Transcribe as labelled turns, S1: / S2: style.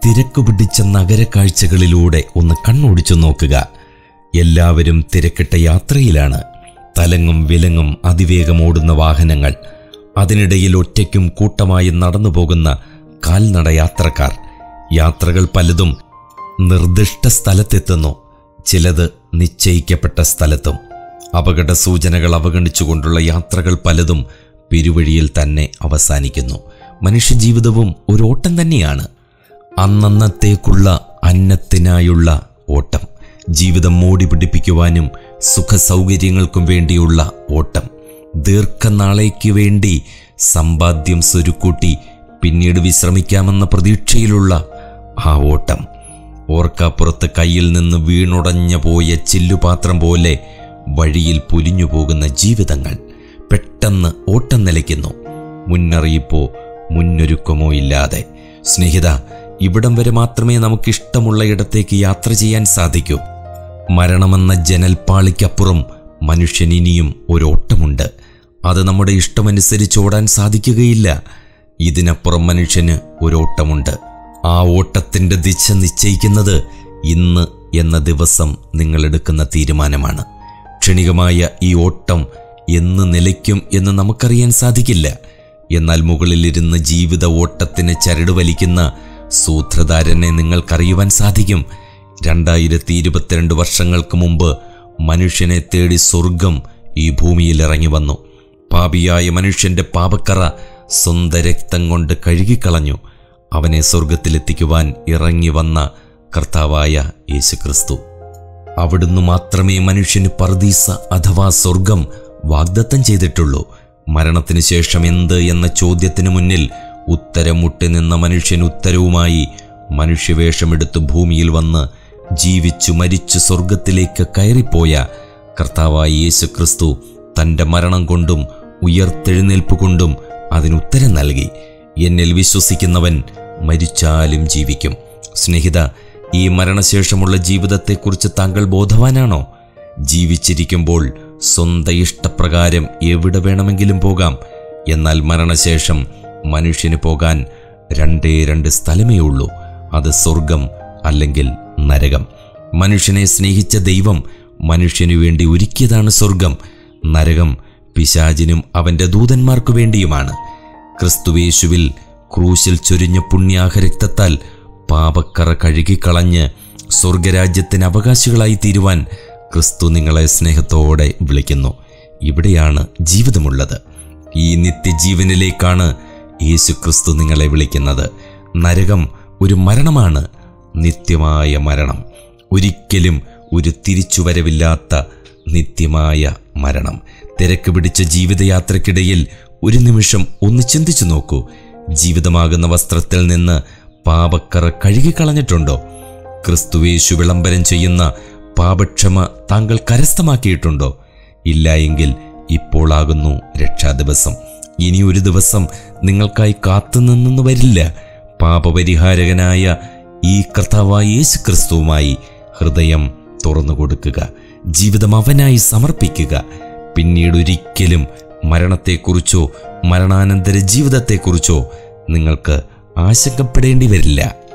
S1: തിരക്ക് പിടിച്ച നഗരക്കാഴ്ചകളിലൂടെ ഒന്ന് കണ്ണോടിച്ചു നോക്കുക എല്ലാവരും തിരക്കിട്ട യാത്രയിലാണ് തലങ്ങും വിലങ്ങും അതിവേഗം ഓടുന്ന വാഹനങ്ങൾ അതിനിടയിൽ ഒറ്റയ്ക്കും കൂട്ടമായി നടന്നു പോകുന്ന കാൽനട യാത്രക്കാർ യാത്രകൾ പലതും നിർദ്ദിഷ്ട സ്ഥലത്തെത്തുന്നു ചിലത് നിശ്ചയിക്കപ്പെട്ട സ്ഥലത്തും അപകട സൂചനകൾ അവഗണിച്ചുകൊണ്ടുള്ള യാത്രകൾ പലതും പെരുവഴിയിൽ തന്നെ അവസാനിക്കുന്നു മനുഷ്യജീവിതവും ഒരു ഓട്ടം തന്നെയാണ് അന്നന്നത്തേക്കുള്ള അന്നത്തിനായുള്ള ഓട്ടം ജീവിതം മോടി പിടിപ്പിക്കുവാനും സുഖസൗകര്യങ്ങൾക്കും വേണ്ടിയുള്ള ഓട്ടം ദീർഘനാളേക്ക് വേണ്ടി സമ്പാദ്യം സ്വരുക്കൂട്ടി പിന്നീട് വിശ്രമിക്കാമെന്ന പ്രതീക്ഷയിലുള്ള ആ ഓട്ടം ഓർക്കാപ്പുറത്ത് കയ്യിൽ നിന്ന് വീണുടഞ്ഞ പോയ ചില്ലുപാത്രം പോലെ വഴിയിൽ പൊലിഞ്ഞു പോകുന്ന ജീവിതങ്ങൾ പെട്ടെന്ന് ഓട്ടം നിലയ്ക്കുന്നു മുന്നറിയിപ്പോ മുന്നൊരുക്കമോ ഇല്ലാതെ സ്നേഹിത ഇവിടം വരെ മാത്രമേ നമുക്കിഷ്ടമുള്ള ഇടത്തേക്ക് യാത്ര ചെയ്യാൻ സാധിക്കൂ മരണമെന്ന ജനൽപ്പാളിക്കപ്പുറം മനുഷ്യൻ ഇനിയും ഒരോട്ടമുണ്ട് അത് നമ്മുടെ ഇഷ്ടമനുസരിച്ച് ഓടാൻ സാധിക്കുകയില്ല ഇതിനപ്പുറം മനുഷ്യന് ഒരോട്ടമുണ്ട് ആ ഓട്ടത്തിന്റെ ദിശ നിശ്ചയിക്കുന്നത് ഇന്ന് എന്ന ദിവസം നിങ്ങൾ എടുക്കുന്ന തീരുമാനമാണ് ക്ഷണികമായ ഈ ഓട്ടം എന്ന് നിലയ്ക്കും എന്ന് നമുക്കറിയാൻ സാധിക്കില്ല എന്നാൽ മുകളിലിരുന്ന് ജീവിത ഓട്ടത്തിന് ചരട് വലിക്കുന്ന സൂത്രധാരനെ നിങ്ങൾക്കറിയുവാൻ സാധിക്കും രണ്ടായിരത്തി ഇരുപത്തിരണ്ട് വർഷങ്ങൾക്ക് മുമ്പ് മനുഷ്യനെ തേടി സ്വർഗം ഈ ഭൂമിയിൽ ഇറങ്ങി വന്നു പാപിയായ മനുഷ്യന്റെ പാപക്കറ സ്വന്തം രക്തം കൊണ്ട് കഴുകിക്കളഞ്ഞു അവനെ സ്വർഗത്തിലെത്തിക്കുവാൻ ഇറങ്ങി വന്ന കർത്താവായ യേശുക്രിസ്തു അവിടുന്ന് മാത്രമേ മനുഷ്യന് പർദീസ അഥവാ സ്വർഗം വാഗ്ദത്തം ചെയ്തിട്ടുള്ളൂ മരണത്തിന് ശേഷം എന്ത് എന്ന ചോദ്യത്തിന് മുന്നിൽ ഉത്തരം മുട്ടി നിന്ന മനുഷ്യൻ ഉത്തരവുമായി മനുഷ്യവേഷമെടുത്ത് ഭൂമിയിൽ വന്ന് ജീവിച്ചു മരിച്ചു സ്വർഗത്തിലേക്ക് കയറിപ്പോയ കർത്താവായ യേശുക്രിസ്തു തൻ്റെ മരണം കൊണ്ടും ഉയർത്തെഴുന്നേൽപ്പ് കൊണ്ടും അതിനുത്തരം നൽകി എന്നിൽ വിശ്വസിക്കുന്നവൻ മരിച്ചാലും ജീവിക്കും സ്നേഹിത ഈ മരണശേഷമുള്ള ജീവിതത്തെക്കുറിച്ച് താങ്കൾ ബോധവാനാണോ ജീവിച്ചിരിക്കുമ്പോൾ സ്വന്തം ഇഷ്ടപ്രകാരം എവിടെ വേണമെങ്കിലും പോകാം എന്നാൽ മരണശേഷം മനുഷ്യന് പോകാൻ രണ്ടേ രണ്ട് സ്ഥലമേ ഉള്ളൂ അത് സ്വർഗം അല്ലെങ്കിൽ നരകം മനുഷ്യനെ സ്നേഹിച്ച ദൈവം മനുഷ്യനു വേണ്ടി ഒരുക്കിയതാണ് സ്വർഗം നരകം പിശാചിനും അവന്റെ ദൂതന്മാർക്കു വേണ്ടിയുമാണ് ക്രിസ്തുവേശുവിൽ ക്രൂശിൽ ചൊരിഞ്ഞ പുണ്യാഹരക്തത്താൽ പാപക്കറ കഴുകിക്കളഞ്ഞ് സ്വർഗരാജ്യത്തിന് അവകാശികളായി തീരുവാൻ ക്രിസ്തു നിങ്ങളെ സ്നേഹത്തോടെ വിളിക്കുന്നു ഇവിടെയാണ് ജീവിതമുള്ളത് ഈ നിത്യജീവനിലേക്കാണ് യേശു ക്രിസ്തു നിങ്ങളെ വിളിക്കുന്നത് നരകം ഒരു മരണമാണ് നിത്യമായ മരണം ഒരിക്കലും ഒരു തിരിച്ചുവരവില്ലാത്ത നിത്യമായ മരണം തിരക്ക് പിടിച്ച ജീവിതയാത്രക്കിടയിൽ ഒരു നിമിഷം ഒന്ന് ചിന്തിച്ചു നോക്കൂ ജീവിതമാകുന്ന വസ്ത്രത്തിൽ നിന്ന് പാപക്കറ കഴുകിക്കളഞ്ഞിട്ടുണ്ടോ ക്രിസ്തുവേശു വിളംബരം ചെയ്യുന്ന പാപക്ഷമ താങ്കൾ കരസ്ഥമാക്കിയിട്ടുണ്ടോ ഇല്ല എങ്കിൽ ഇപ്പോളാകുന്നു രക്ഷാദിവസം ഇനി ഒരു ദിവസം നിങ്ങൾക്കായി കാത്തുനിന്നു വരില്ല പാപപരിഹാരകനായ ഈ കർത്താവായ യേശു ക്രിസ്തുവുമായി ഹൃദയം തുറന്നു കൊടുക്കുക ജീവിതം അവനായി സമർപ്പിക്കുക പിന്നീട് ഒരിക്കലും മരണത്തെക്കുറിച്ചോ മരണാനന്തര ജീവിതത്തെക്കുറിച്ചോ നിങ്ങൾക്ക് ആശങ്കപ്പെടേണ്ടി വരില്ല